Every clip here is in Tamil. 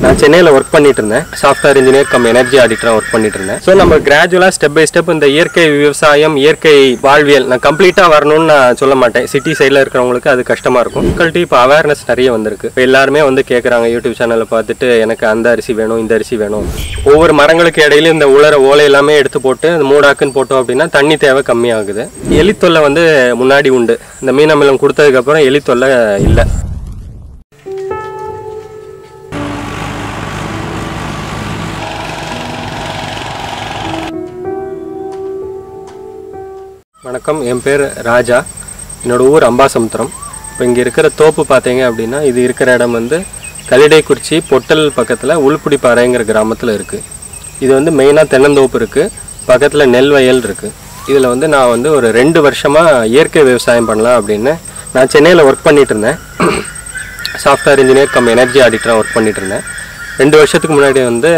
நான் சென்னையில் ஒர்க் பண்ணிட்டு இருந்தேன் சாஃப்ட்வேர் இன்ஜினியர் கம் எனர்ஜி ஆடிட்டராக ஒர்க் பண்ணிட்டு இருந்தேன் ஸோ நம்ம கிராஜுவலாக ஸ்டெப் பை ஸ்டெப் இந்த இயற்கை விவசாயம் இயற்கை வாழ்வியல் நான் கம்ப்ளீட்டாக வரணும்னு நான் சொல்ல மாட்டேன் சிட்டி சைடில் இருக்கிறவங்களுக்கு அது கஷ்டமாக இருக்கும் மக்கள்கிட்ட இப்போ அவேர்னஸ் நிறைய வந்திருக்கு இப்போ எல்லாருமே வந்து கேட்குறாங்க யூடியூப் சேனலில் பார்த்துட்டு எனக்கு அந்த அரிசி வேணும் இந்த அரிசி வேணும் ஒவ்வொரு மரங்களுக்கு இடையில இந்த உலர ஓலை எல்லாமே எடுத்து போட்டு அந்த மூடாக்குன்னு போட்டோம் அப்படின்னா தண்ணி தேவை கம்மியாகுது எலித்தொல்லை வந்து முன்னாடி உண்டு இந்த மீன் அமிலம் கொடுத்ததுக்கப்புறம் எலித்தொல்லை இல்லை வணக்கம் என் பேர் ராஜா என்னோட ஊர் அம்பாசமுத்திரம் இப்போ இங்கே இருக்கிற தோப்பு பார்த்தீங்க அப்படின்னா இது இருக்கிற இடம் வந்து கலிடைக்குறிச்சி பொட்டல் பக்கத்தில் உள்புடிப்பாறைங்கிற கிராமத்தில் இருக்குது இது வந்து மெயினாக தென்னந்தோப்பு இருக்குது பக்கத்தில் நெல் வயல் இருக்குது இதில் வந்து நான் வந்து ஒரு ரெண்டு வருஷமாக இயற்கை விவசாயம் பண்ணலாம் அப்படின்னு நான் சென்னையில் ஒர்க் பண்ணிட்டு இருந்தேன் சாஃப்ட்வேர் இன்ஜினியர் கம் எனர்ஜி ஆடிட்டராக ஒர்க் பண்ணிட்டு இருந்தேன் ரெண்டு வருஷத்துக்கு முன்னாடி வந்து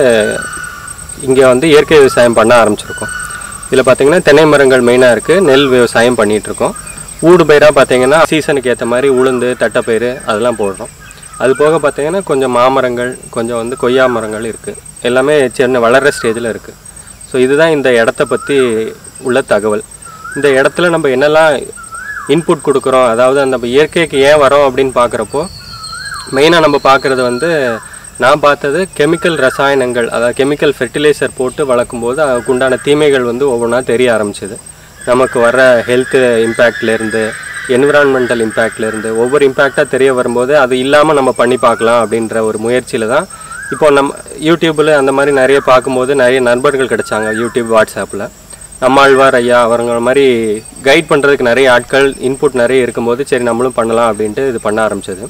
இங்கே வந்து இயற்கை விவசாயம் பண்ண ஆரம்பிச்சிருக்கோம் இதில் பார்த்தீங்கன்னா தென்னை மரங்கள் மெயினாக இருக்குது நெல் விவசாயம் பண்ணிட்டு இருக்கோம் ஊடு பயிராக பார்த்தீங்கன்னா சீசனுக்கு ஏற்ற மாதிரி உளுந்து தட்டைப்பயிறு அதெல்லாம் போடுறோம் அது போக பார்த்தீங்கன்னா கொஞ்சம் மாமரங்கள் கொஞ்சம் வந்து கொய்யா மரங்கள் இருக்குது எல்லாமே சின்ன வளர்கிற ஸ்டேஜில் இருக்குது ஸோ இதுதான் இந்த இடத்த பற்றி உள்ள தகவல் இந்த இடத்துல நம்ம என்னெல்லாம் இன்புட் கொடுக்குறோம் அதாவது அந்த இயற்கைக்கு ஏன் வரோம் அப்படின்னு பார்க்குறப்போ மெயினாக நம்ம பார்க்குறது வந்து நான் பார்த்தது கெமிக்கல் ரசாயனங்கள் அதாவது கெமிக்கல் ஃபெர்டிலைசர் போட்டு வளர்க்கும்போது அதுக்கு உண்டான தீமைகள் வந்து ஒவ்வொன்றா தெரிய ஆரம்பிச்சது நமக்கு வர ஹெல்த் இம்பேக்ட்லேருந்து என்விரான்மெண்டல் இம்பேக்ட்லேருந்து ஒவ்வொரு இம்பேக்டாக தெரிய வரும்போது அது இல்லாமல் நம்ம பண்ணி பார்க்கலாம் அப்படின்ற ஒரு முயற்சியில் தான் இப்போ நம்ம யூடியூப்பில் அந்த மாதிரி நிறைய பார்க்கும்போது நிறைய நண்பர்கள் கிடைச்சாங்க யூடியூப் வாட்ஸ்அப்பில் நம்மாழ்வார் ஐயா அவங்கள மாதிரி கைட் பண்ணுறதுக்கு நிறைய ஆட்கள் இன்புட் நிறைய இருக்கும்போது சரி நம்மளும் பண்ணலாம் அப்படின்ட்டு இது பண்ண ஆரம்பிச்சது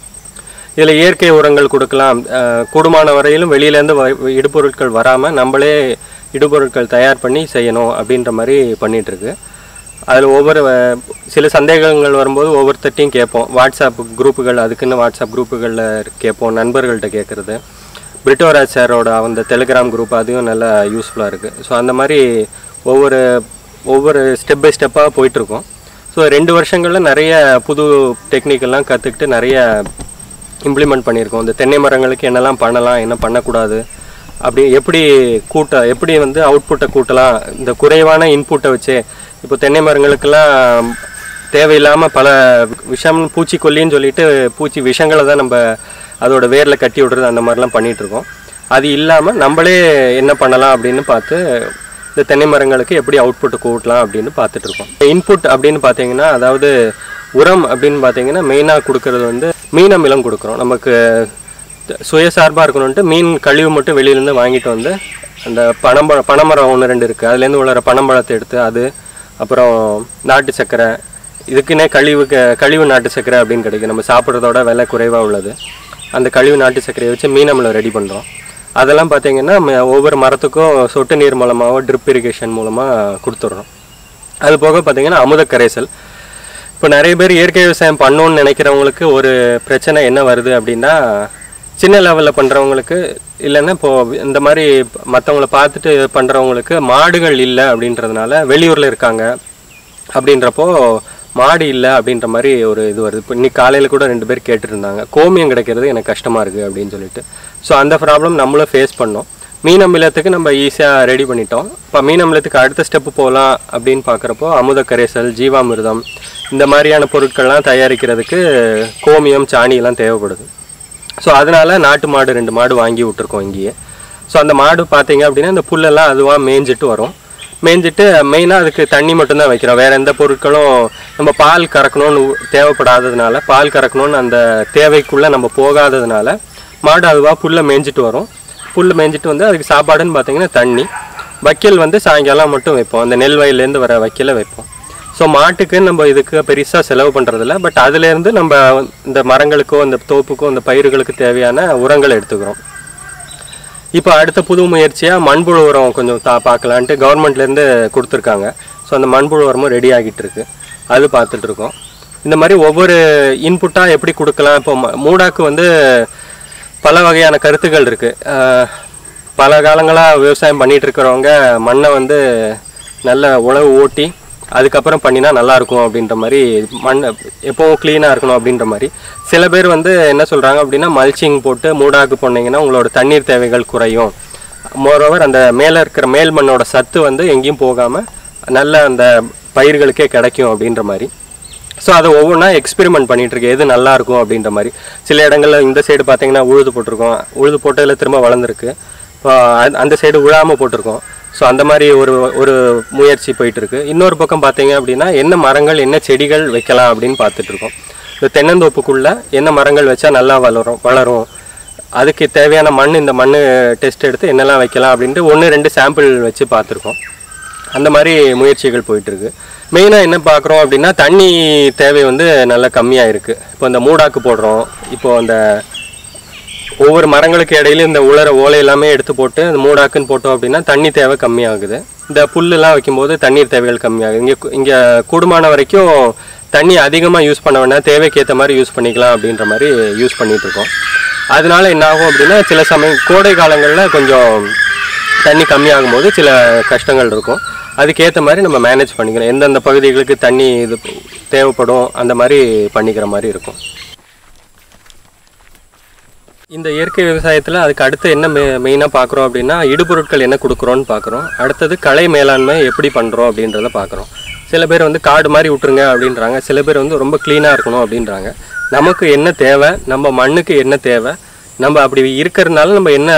இதில் இயற்கை உரங்கள் கொடுக்கலாம் அஹ், கூடுமான வரையிலும் வெளியிலேருந்து வ- இடுபொருட்கள் வராமல் நம்மளே இடுபொருட்கள் தயார் பண்ணி செய்யணும் அப்படின்ற மாதிரி பண்ணிட்டு இருக்கு அதில் ஒவ்வொரு அஹ், சில சந்தேகங்கள் வரும்போது ஒவ்வொருத்தட்டையும் கேட்போம் வாட்ஸ்அப் குரூப்புகள் அதுக்குன்னு வாட்ஸ்அப் குரூப்புகளில் கேட்போம் நண்பர்கள்ட்ட கேட்குறது பிரிட்டோராஜ் சாரோட அந்த டெலிகிராம் குரூப் அதுவும் நல்லா யூஸ்ஃபுல்லாக இருக்குது ஸோ அந்த மாதிரி ஒவ்வொரு ஒவ்வொரு ஸ்டெப் பை ஸ்டெப்பாக போயிட்டுருக்கோம் ஸோ ரெண்டு வருஷங்களில் நிறைய புது டெக்னிக்கெல்லாம் கற்றுக்கிட்டு நிறைய இம்ப்ளிமெண்ட் பண்ணியிருக்கோம் இந்த தென்னை மரங்களுக்கு என்னெல்லாம் பண்ணலாம் என்ன பண்ணக்கூடாது அப்படி எப்படி கூட்ட எப்படி வந்து அவுட்புட்டை கூட்டலாம் இந்த குறைவான இன்புட்டை வச்சு இப்போ தென்னை மரங்களுக்கெல்லாம் தேவையில்லாமல் பல விஷம் பூச்சிக்கொல்லின்னு சொல்லிட்டு பூச்சி விஷங்களை தான் நம்ம அதோட வேரில் கட்டி விடுறது அந்த மாதிரிலாம் பண்ணிட்டு இருக்கோம் அது இல்லாமல் நம்மளே என்ன பண்ணலாம் அப்படின்னு பார்த்து இந்த தென்னை மரங்களுக்கு எப்படி அவுட்புட் கூட்டலாம் அப்படின்னு பார்த்துட்டு இருக்கோம் இன்புட் அப்படின்னு பார்த்தீங்கன்னா அதாவது உரம் அப்படின்னு பார்த்தீங்கன்னா மெயினாக கொடுக்கறது வந்து மீன் அமிலம் கொடுக்குறோம் நமக்கு சுயசார்பாக இருக்கணும்ட்டு மீன் கழிவு மட்டும் வெளியிலேருந்து வாங்கிட்டு வந்து அந்த பனம்பழ பனைமரம் ஒன்று ரெண்டு இருக்குது அதுலேருந்து உள்ள பனம்பழத்தை எடுத்து அது அப்புறம் நாட்டு சர்க்கரை இதுக்குன்னே கழிவு க- கழிவு நாட்டு சர்க்கரை அப்படின்னு கிடைக்கும் நம்ம சாப்பிட்றதோட விலை குறைவாக உள்ளது அந்த கழிவு நாட்டு சர்க்கரையை வச்சு மீன் அமிலம் ரெடி பண்ணுறோம் அதெல்லாம் பார்த்தீங்கன்னா ம- ஒவ்வொரு மரத்துக்கும் சொட்டு நீர் மூலமாகவோ ட்ரிப் இரிகேஷன் மூலமாக கொடுத்துட்றோம் அது போக பார்த்தீங்கன்னா அமுத கரைசல் இப்போ நிறைய பேர் இயற்கை விவசாயம் பண்ணணும்னு நினைக்கிறவங்களுக்கு ஒரு பிரச்சனை என்ன வருது அப்படின்னா சின்ன லெவலில் பண்ணுறவங்களுக்கு இல்லைன்னா இப்போ இந்த மாதிரி மற்றவங்கள பார்த்துட்டு பண்ணுறவங்களுக்கு மாடுகள் இல்லை அப்படின்றதுனால வெளியூரில் இருக்காங்க அப்படின்றப்போ மாடு இல்லை அப்படின்ற மாதிரி ஒரு இது வருது இப்போ இன்னைக்கு காலையில் கூட ரெண்டு பேர் கேட்டுருந்தாங்க கோமியம் கிடைக்கிறது எனக்கு கஷ்டமாக இருக்குது அப்படின்னு சொல்லிட்டு ஸோ அந்த ப்ராப்ளம் நம்மளும் ஃபேஸ் பண்ணோம் மீன் அமிலத்துக்கு நம்ம ஈஸியாக ரெடி பண்ணிட்டோம் இப்போ மீன் அமிலத்துக்கு அடுத்த ஸ்டெப்பு போகலாம் அப்படின்னு பார்க்குறப்போ அமுத கரைசல் ஜீவாமிர்தம் இந்த மாதிரியான பொருட்கள்லாம் தயாரிக்கிறதுக்கு கோமியம் சாணியெல்லாம் தேவைப்படுது ஸோ அதனால நாட்டு மாடு ரெண்டு மாடு வாங்கி விட்டுருக்கோம் இங்கேயே ஸோ அந்த மாடு பார்த்தீங்க அப்படின்னா இந்த புல்லெல்லாம் அதுவாக மேய்ஞ்சிட்டு வரும் மேய்ஞ்சிட்டு மெயினாக அதுக்கு தண்ணி மட்டும்தான் வைக்கிறோம் வேறு எந்த பொருட்களும் நம்ம பால் கறக்கணும்னு தேவைப்படாததுனால பால் கறக்கணும்னு அந்த தேவைக்குள்ளே நம்ம போகாததுனால மாடு அதுவாக புல்லை மேய்ஞ்சிட்டு வரும் புல் மேய்ஞ்சிட்டு வந்து அதுக்கு சாப்பாடுன்னு பார்த்தீங்கன்னா தண்ணி வைக்கல் வந்து சாயங்காலம் மட்டும் வைப்போம் அந்த நெல் வயல்லேருந்து வர வைக்கலை வைப்போம் ஸோ மாட்டுக்கு நம்ம இதுக்கு பெருசாக செலவு பண்ணுறதில்ல பட் அதுலேருந்து நம்ம இந்த மரங்களுக்கோ இந்த தோப்புக்கோ இந்த பயிர்களுக்கு தேவையான உரங்களை எடுத்துக்கிறோம் இப்போ அடுத்த புது முயற்சியாக மண்புழு உரம் கொஞ்சம் தா பார்க்கலான்ட்டு கவர்மெண்ட்லேருந்து கொடுத்துருக்காங்க ஸோ அந்த மண்புழு உரமும் ரெடி ஆகிட்டு இருக்கு அது பார்த்துட்டு இருக்கோம் இந்த மாதிரி ஒவ்வொரு இன்புட்டாக எப்படி கொடுக்கலாம் இப்போ ம- மூடாக்கு வந்து பல வகையான கருத்துக்கள் இருக்குது பல காலங்களாக விவசாயம் பண்ணிட்டு இருக்கிறவங்க மண்ணை வந்து நல்ல உழவு ஓட்டி அதுக்கப்புறம் பண்ணினா நல்லா இருக்கும் அப்படின்ற மாதிரி மண் எப்பவும் க்ளீனாக இருக்கணும் அப்படின்ற மாதிரி சில பேர் வந்து என்ன சொல்கிறாங்க அப்படின்னா மல்ச்சிங் போட்டு மூடாக்கு போனீங்கன்னா உங்களோட தண்ணீர் தேவைகள் குறையும் மோரோவர் அந்த மேலே இருக்கிற மேல் மண்ணோட சத்து வந்து எங்கேயும் போகாமல் நல்ல அந்த பயிர்களுக்கே கிடைக்கும் அப்படின்ற மாதிரி ஸோ அதை ஒவ்வொன்றா எக்ஸ்பெரிமெண்ட் பண்ணிட்டு இருக்கு எது நல்லா இருக்கும் அப்படின்ற மாதிரி சில இடங்கள்ல இந்த சைடு பார்த்தீங்கன்னா உழுது போட்டிருக்கோம் உழுது போட்டதில் திரும்ப வளர்ந்துருக்கு இப்போ அந்த- அந்த சைடு உழாமல் போட்டிருக்கோம் ஸோ அந்த மாதிரி ஒரு ஒரு முயற்சி போயிட்டு இருக்கு இன்னொரு பக்கம் பார்த்தீங்க அப்படின்னா என்ன மரங்கள் என்ன செடிகள் வைக்கலாம் அப்படின்னு பார்த்துட்டு இருக்கோம் இந்த தென்னந்தோப்புக்குள்ள என்ன மரங்கள் வச்சா நல்லா வளரும் வளரும் அதுக்கு தேவையான மண் இந்த மண் டெஸ்ட் எடுத்து என்னெல்லாம் வைக்கலாம் அப்படின்ட்டு ஒன்று ரெண்டு சாம்பிள் வச்சு பார்த்துருக்கோம் அந்த மாதிரி முயற்சிகள் போயிட்டு இருக்கு மெயினாக என்ன பார்க்குறோம் அப்படின்னா தண்ணி தேவை வந்து நல்லா கம்மியாக இருக்கு இப்போ இந்த மூடாக்கு போடுறோம் இப்போ அந்த ஒவ்வொரு மரங்களுக்கு இடையில இந்த உலர ஓலை எல்லாமே எடுத்து போட்டு அந்த மூடாக்குன்னு போட்டோம் அப்படின்னா தண்ணி தேவை கம்மியாகுது இந்த புல்லுலாம் வைக்கும்போது தண்ணீர் தேவைகள் கம்மியாகுது இங்கே இங்கே கூடுமான வரைக்கும் தண்ணி அதிகமாக யூஸ் பண்ண வேணாம் தேவைக்கு ஏற்ற மாதிரி யூஸ் பண்ணிக்கலாம் அப்படின்ற மாதிரி யூஸ் பண்ணிட்டு இருக்கோம் அதனால என்ன ஆகும் அப்படின்னா சில சமயம் கோடை காலங்களில் கொஞ்சம் தண்ணி கம்மியாகும் போது சில கஷ்டங்கள் இருக்கும் அதுக்கேற்ற மாதிரி நம்ம மேனேஜ் பண்ணிக்கிறோம் எந்தெந்த பகுதிகளுக்கு தண்ணி இது தேவைப்படும் அந்த மாதிரி பண்ணிக்கிற மாதிரி இருக்கும் இந்த இயற்கை விவசாயத்தில் அதுக்கு அடுத்து என்ன மெ மெயினாக பார்க்குறோம் அப்படின்னா இடுபொருட்கள் என்ன கொடுக்குறோன்னு பார்க்குறோம் அடுத்தது களை மேலாண்மை எப்படி பண்ணுறோம் அப்படின்றத பார்க்குறோம் சில பேர் வந்து காடு மாதிரி விட்டுருங்க அப்படின்றாங்க சில பேர் வந்து ரொம்ப க்ளீனாக இருக்கணும் அப்படின்றாங்க நமக்கு என்ன தேவை நம்ம மண்ணுக்கு என்ன தேவை நம்ம அப்படி இருக்கிறதுனால நம்ம என்ன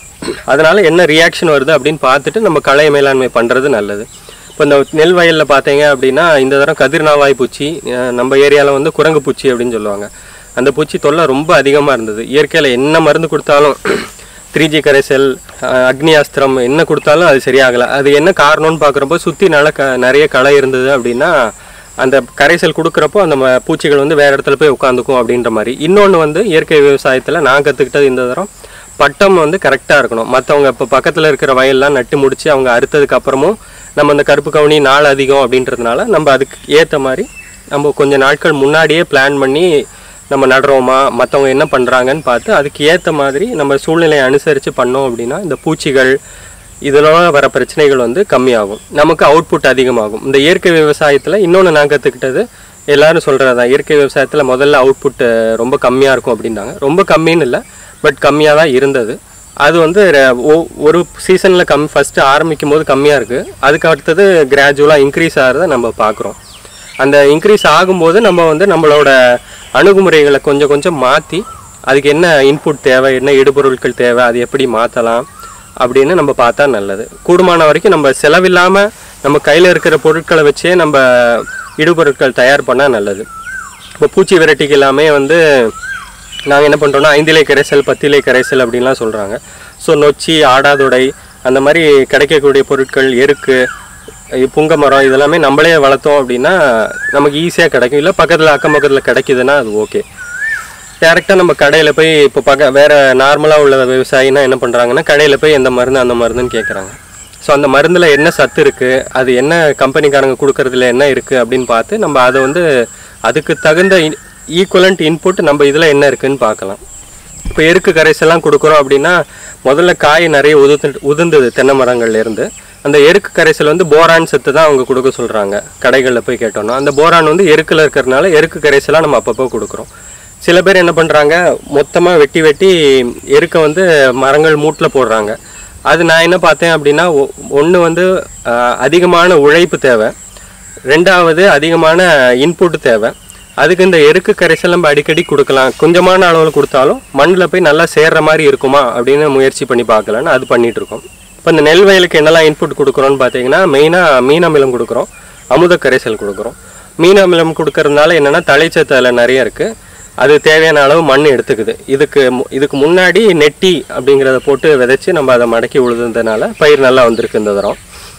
அதனால என்ன ரியாக்ஷன் வருது அப்படின்னு பார்த்துட்டு நம்ம களை மேலாண்மை பண்ணுறது நல்லது இப்போ இந்த நெல் வயலில் பார்த்தீங்க அப்படின்னா இந்த தரம் கதிர்நாவாய் பூச்சி அஹ் நம்ம ஏரியாவில் வந்து குரங்கு பூச்சி அப்படின்னு சொல்லுவாங்க அந்த பூச்சி தொல்லை ரொம்ப அதிகமாக இருந்தது இயற்கையில் என்ன மருந்து கொடுத்தாலும் த்ரீ ஜி கரைசல் அஹ் அக்னி அஸ்திரம் என்ன கொடுத்தாலும் அது சரியாகலை அது என்ன காரணம்னு பார்க்குறப்போ சுற்றி நல்ல க நிறைய களை இருந்தது அப்படின்னா அந்த கரைசல் கொடுக்குறப்போ அந்த ம- பூச்சிகள் வந்து வேற இடத்துல போய் உட்காந்துக்கும் அப்படின்ற மாதிரி இன்னொன்று வந்து இயற்கை விவசாயத்தில் நான் கற்றுக்கிட்டது இந்த தரம் பட்டம் வந்து கரெக்டாக இருக்கணும் மற்றவங்க இப்போ பக்கத்தில் இருக்கிற வயல்லாம் நட்டு முடிச்சு அவங்க அறுத்ததுக்கு அப்புறமும் நம்ம அந்த கருப்பு கவுனி நாள் அதிகம் அப்படின்றதுனால நம்ம அதுக்கு ஏற்ற மாதிரி நம்ம கொஞ்சம் நாட்கள் முன்னாடியே பிளான் பண்ணி நம்ம நடுறோமா மற்றவங்க என்ன பண்ணுறாங்கன்னு பார்த்து அதுக்கு ஏற்ற மாதிரி நம்ம சூழ்நிலையை அனுசரித்து பண்ணோம் அப்படின்னா இந்த பூச்சிகள் இதனால வர பிரச்சனைகள் வந்து கம்மியாகும் நமக்கு அவுட்புட் அதிகமாகும் இந்த இயற்கை விவசாயத்தில் இன்னொன்று நான் கற்றுக்கிட்டது எல்லாரும் சொல்கிறது தான் இயற்கை விவசாயத்தில் முதல்ல அவுட்புட் ரொம்ப கம்மியாக இருக்கும் அப்படின்னாங்க ரொம்ப கம்மின்னு இல்லை பட் கம்மியாக தான் இருந்தது அது வந்து ர- ஒ- ஒரு சீசனில் கம் ஃபஸ்ட்டு ஆரம்பிக்கும் போது கம்மியாக இருக்குது அதுக்கு அடுத்தது கிராஜுவலாக இன்க்ரீஸ் ஆகிறத நம்ம பார்க்குறோம் அந்த இன்க்ரீஸ் ஆகும்போது நம்ம வந்து நம்மளோட அணுகுமுறைகளை கொஞ்சம் கொஞ்சம் மாற்றி அதுக்கு என்ன இன்புட் தேவை என்ன இடுபொருட்கள் தேவை அது எப்படி மாற்றலாம் அப்படின்னு நம்ம பார்த்தா நல்லது கூடுமான வரைக்கும் நம்ம செலவில்லாமல் நம்ம கையில் இருக்கிற பொருட்களை வச்சே நம்ம இடுபொருட்கள் தயார் பண்ணால் நல்லது இப்போ பூச்சி வெரைட்டிக்கு எல்லாமே வந்து நாங்கள் என்ன பண்ணுறோம்னா ஐந்திலை கரைசல் பத்திலை கரைசல் அப்படின்லாம் சொல்கிறாங்க ஸோ நொச்சி ஆடாதொடை அந்த மாதிரி கிடைக்கக்கூடிய பொருட்கள் எருக்கு இ- புங்க மரம் இதெல்லாமே நம்மளே வளர்த்தோம் அப்படின்னா நமக்கு ஈஸியாக கிடைக்கும் இல்லை பக்கத்தில் அக்கம் பக்கத்தில் கிடைக்குதுன்னா அது ஓகே டேரெக்டாக நம்ம கடையில் போய் இப்போ பக்க வேறு நார்மலாக உள்ள விவசாயினா என்ன பண்ணுறாங்கன்னா கடையில் போய் எந்த மருந்து அந்த மருந்துன்னு கேட்குறாங்க ஸோ அந்த மருந்தில் என்ன சத்து இருக்குது அது என்ன கம்பெனிக்காரங்க கொடுக்கறதுல என்ன இருக்குது அப்படின்னு பார்த்து நம்ம அதை வந்து அதுக்கு தகுந்த ஈக்குவலண்ட் இன்புட் நம்ம இதில் என்ன இருக்குன்னு பார்க்கலாம் இப்போ எருக்கு கரைசல்லாம் கொடுக்குறோம் அப்படின்னா முதல்ல காய் நிறைய உதிர்ந்து உதிர்ந்தது தென்னை மரங்கள்ல இருந்து அந்த எருக்கு கரைசல் வந்து போரான் சத்து தான் அவங்க கொடுக்க சொல்கிறாங்க கடைகளில் போய் கேட்டோம்னா அந்த போரான் வந்து எருக்கில் இருக்கிறதுனால எருக்கு கரைசலாக நம்ம அப்பப்போ கொடுக்குறோம் சில பேர் என்ன பண்ணுறாங்க மொத்தமாக வெட்டி வெட்டி எருக்கை வந்து மரங்கள் மூட்டில் போடுறாங்க அது நான் என்ன பார்த்தேன் அப்படின்னா ஒன்று வந்து ஆஹ், அதிகமான உழைப்பு தேவை ரெண்டாவது அதிகமான இன்புட் தேவை அதுக்கு இந்த எருக்கு கரைசல் நம்ம அடிக்கடி கொடுக்கலாம் கொஞ்சமான அளவில் கொடுத்தாலும் மண்ணில் போய் நல்லா சேர்ற மாதிரி இருக்குமா அப்படின்னு முயற்சி பண்ணி பார்க்கலான்னு அது பண்ணிட்டு இருக்கோம் இப்போ இந்த நெல் வயலுக்கு என்னெல்லாம் இன்புட் கொடுக்குறோன்னு பார்த்தீங்கன்னா மெயினாக மீன் அமிலம் கொடுக்குறோம் அமுத கரைசல் கொடுக்குறோம் மீன் அமிலம் கொடுக்கறதுனால என்னென்னா தலைச்சத்து அதில் நிறைய இருக்குது அது தேவையான அளவு மண் எடுத்துக்குது இதுக்கு மு- இதுக்கு முன்னாடி நெட்டி அப்படிங்கிறத போட்டு விதைச்சி நம்ம அதை மடக்கி உழுதுனதுனால பயிர் நல்லா வந்திருக்கு இந்த தரம்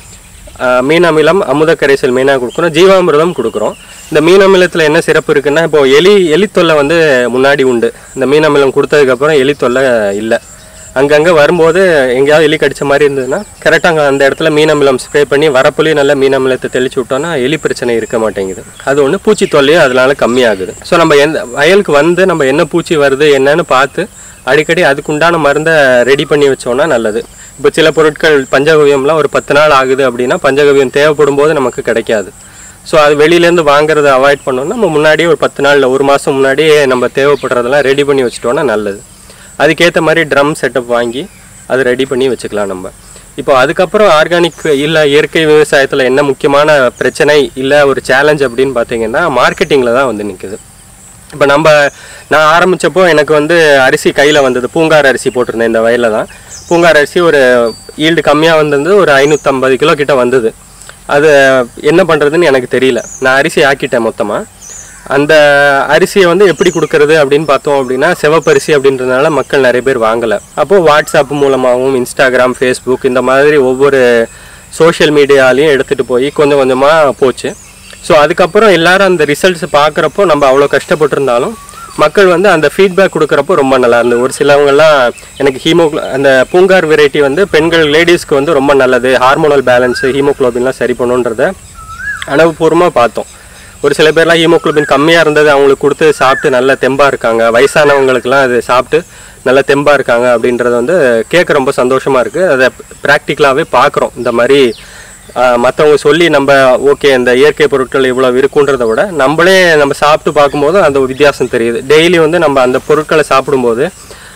ஆஹ் மீன் அமிலம் அமுத கரைசல் மெயினாக கொடுக்குறோம் ஜீவாமிர்தம் கொடுக்குறோம் இந்த மீன் அமிலத்தில் என்ன சிறப்பு இருக்குன்னா இப்போ எலி எலி தொல்லை வந்து முன்னாடி உண்டு இந்த மீன் அமிலம் கொடுத்ததுக்கப்புறம் எலி தொல்லை இல்லை அங்கங்கே வரும்போது எங்கேயாவது எலி கடிச்ச மாதிரி இருந்ததுன்னா கரெக்டாக அங்கே அந்த இடத்துல மீன் அமிலம் ஸ்ப்ரே பண்ணி வரப்புலையும் நல்லா மீன் அமிலத்தை தெளிச்சு விட்டோம்னா எலி பிரச்சனை இருக்க மாட்டேங்குது அது ஒன்று பூச்சி தொல்லையும் அதனால கம்மியாகுது ஸோ நம்ம எந்த வயலுக்கு வந்து நம்ம என்ன பூச்சி வருது என்னன்னு பார்த்து அடிக்கடி அதுக்குண்டான மருந்தை ரெடி பண்ணி வச்சோம்னா நல்லது இப்போ சில பொருட்கள் பஞ்சகவியம்லாம் ஒரு பத்து நாள் ஆகுது அப்படின்னா பஞ்சகவியம் தேவைப்படும் போது நமக்கு கிடைக்காது ஸோ அது வெளியிலேருந்து வாங்குறத அவாய்ட் பண்ணோம்னா நம்ம முன்னாடியே ஒரு பத்து நாள் ஒரு மாதம் முன்னாடியே நம்ம தேவைப்படுறதெல்லாம் ரெடி பண்ணி வச்சுட்டோம்னா நல்லது அதுக்கேற்ற மாதிரி ட்ரம் செட்டப் வாங்கி அதை ரெடி பண்ணி வச்சுக்கலாம் நம்ம இப்போ அதுக்கப்புறம் ஆர்கானிக் இல்லை இயற்கை விவசாயத்தில் என்ன முக்கியமான பிரச்சனை இல்லை ஒரு சேலஞ்ச் அப்படின்னு பார்த்தீங்கன்னா மார்க்கெட்டிங்கில் தான் வந்து நிற்குது இப்போ நம்ம நான் ஆரம்பித்தப்போ எனக்கு வந்து அரிசி கையில் வந்தது பூங்கார் அரிசி போட்டிருந்தேன் இந்த வயலில் தான் பூங்கார் அரிசி ஒரு ஈல்டு கம்மியாக வந்தது ஒரு ஐநூற்றம்பது கிலோ கிட்ட வந்தது அது என்ன பண்ணுறதுன்னு எனக்கு தெரியல நான் அரிசி ஆக்கிட்டேன் மொத்தமாக அந்த அரிசியை வந்து எப்படி கொடுக்கறது அப்படின்னு பார்த்தோம் அப்படின்னா சிவப்பரிசி அப்படின்றதுனால மக்கள் நிறைய பேர் வாங்கலை அப்போது வாட்ஸ்அப் மூலமாகவும் இன்ஸ்டாகிராம் ஃபேஸ்புக் இந்த மாதிரி ஒவ்வொரு சோஷியல் மீடியாலையும் எடுத்துகிட்டு போய் கொஞ்சம் கொஞ்சமாக போச்சு ஸோ அதுக்கப்புறம் எல்லாரும் அந்த ரிசல்ட்ஸ் பார்க்குறப்போ நம்ம அவ்வளோ கஷ்டப்பட்டிருந்தாலும் மக்கள் வந்து அந்த ஃபீட்பேக் கொடுக்குறப்போ ரொம்ப நல்லா இருந்தது ஒரு சிலவங்கெல்லாம் எனக்கு ஹீமோ அந்த பூங்கார் வெரைட்டி வந்து பெண்கள் லேடிஸ்க்கு வந்து ரொம்ப நல்லது ஹார்மோனல் பேலன்ஸு ஹீமோக்ளோபின்லாம் சரி பண்ணுன்றத அனுபவபூர்வமாக பார்த்தோம் ஒரு சில பேர்லாம் ஹீமோக்ளோபின் கம்மியாக இருந்தது அவங்களுக்கு கொடுத்து சாப்பிட்டு நல்ல தெம்பாக இருக்காங்க வயசானவங்களுக்குலாம் அது சாப்பிட்டு நல்ல தெம்பாக இருக்காங்க அப்படின்றது வந்து கேட்க ரொம்ப சந்தோஷமாக இருக்குது அதை ப்ராக்டிக்கலாகவே பார்க்குறோம் இந்த மாதிரி மற்றவங்க சொல்லி நம்ம ஓகே இந்த இயற்கை பொருட்கள் இவ்வளோ இருக்குன்றதை விட நம்மளே நம்ம சாப்பிட்டு பார்க்கும்போது அந்த ஒரு வித்தியாசம் தெரியுது டெய்லி வந்து நம்ம அந்த பொருட்களை சாப்பிடும்போது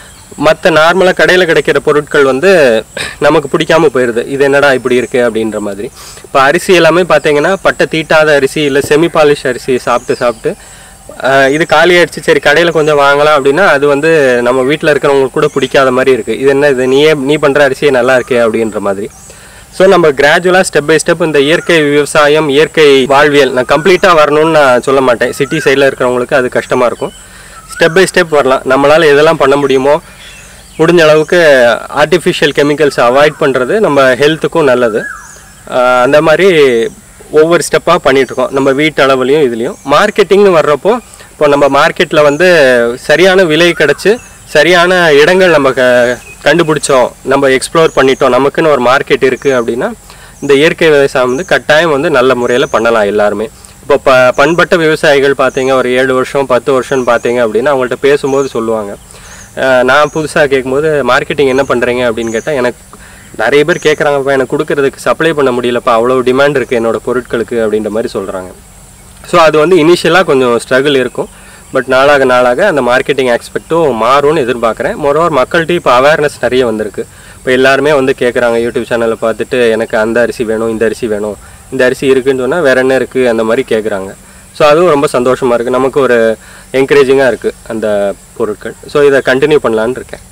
மற்ற நார்மலாக கடையில் கிடைக்கிற பொருட்கள் வந்து நமக்கு பிடிக்காம போயிடுது இது என்னடா இப்படி இருக்கு அப்படின்ற மாதிரி இப்போ அரிசி எல்லாமே பார்த்தீங்கன்னா பட்டை தீட்டாத அரிசி இல்லை செமி பாலிஷ் அரிசி சாப்பிட்டு சாப்பிட்டு ஆஹ் இது காலி ஆயிடுச்சு சரி கடையில் கொஞ்சம் வாங்கலாம் அப்படின்னா அது வந்து நம்ம வீட்டில் இருக்கிறவங்களுக்கு கூட பிடிக்காத மாதிரி இருக்குது இது என்ன இது நீயே நீ பண்ணுற அரிசியே நல்லா இருக்கே அப்படின்ற மாதிரி ஸோ நம்ம கிராஜுவலாக ஸ்டெப் பை ஸ்டெப் இந்த இயற்கை விவசாயம் இயற்கை வாழ்வியல் நான் கம்ப்ளீட்டாக வரணும்னு நான் சொல்ல மாட்டேன் சிட்டி சைடில் இருக்கிறவங்களுக்கு அது கஷ்டமாக இருக்கும் ஸ்டெப் பை ஸ்டெப் வரலாம் நம்மளால் எதெல்லாம் பண்ண முடியுமோ முடிஞ்ச அளவுக்கு ஆர்டிஃபிஷியல் கெமிக்கல்ஸ் அவாய்ட் பண்ணுறது நம்ம ஹெல்த்துக்கும் நல்லது ஆஹ் அந்த மாதிரி ஒவ்வொரு ஸ்டெப்பாக பண்ணிகிட்ருக்கோம் நம்ம வீட்டு அளவுலையும் இதுலேயும் மார்க்கெட்டிங்னு வர்றப்போ இப்போ நம்ம மார்க்கெட்டில் வந்து சரியான விலை கிடச்சி சரியான இடங்கள் நம்ம க கண்டுபிடிச்சோம் நம்ம எக்ஸ்ப்ளோர் பண்ணிட்டோம் நமக்குன்னு ஒரு மார்க்கெட் இருக்குது அப்படின்னா இந்த இயற்கை விவசாயம் வந்து கட்டாயம் வந்து நல்ல முறையில் பண்ணலாம் எல்லாருமே இப்போ ப பண்பட்ட விவசாயிகள் பார்த்தீங்க ஒரு ஏழு வருஷம் பத்து வருஷம் பார்த்தீங்க அப்படின்னா அவங்கள்ட்ட பேசும்போது சொல்லுவாங்க அஹ் நான் புதுசாக கேட்கும்போது மார்க்கெட்டிங் என்ன பண்ணுறீங்க அப்படின்னு கேட்டால் எனக்கு நிறைய பேர் கேட்குறாங்கப்பா எனக்கு கொடுக்கறதுக்கு சப்ளை பண்ண முடியலப்பா அவ்வளோ டிமாண்ட் இருக்குது என்னோட பொருட்களுக்கு அப்படின்ற மாதிரி சொல்கிறாங்க ஸோ அது வந்து இனிஷியலாக கொஞ்சம் ஸ்ட்ரகிள் இருக்கும் பட் நாளாக நாளாக அந்த மார்க்கெட்டிங் ஆஸ்பெக்ட்டும் மாறும்னு எதிர்பார்க்குறேன் மொரோவர் மக்கள்கிட்ட இப்போ அவேர்னஸ் நிறைய வந்திருக்கு இப்போ எல்லாருமே வந்து கேட்குறாங்க யூடியூப் சேனலை பார்த்துட்டு எனக்கு அந்த அரிசி வேணும் இந்த அரிசி வேணும் இந்த அரிசி இருக்குன்னு சொன்னால் வேற என்ன இருக்குது அந்த மாதிரி கேட்குறாங்க ஸோ அதுவும் ரொம்ப சந்தோஷமாக இருக்குது நமக்கு ஒரு என்கரேஜிங்காக இருக்குது அந்த பொருட்கள் ஸோ இதை கண்டினியூ பண்ணலான்னு இருக்கேன்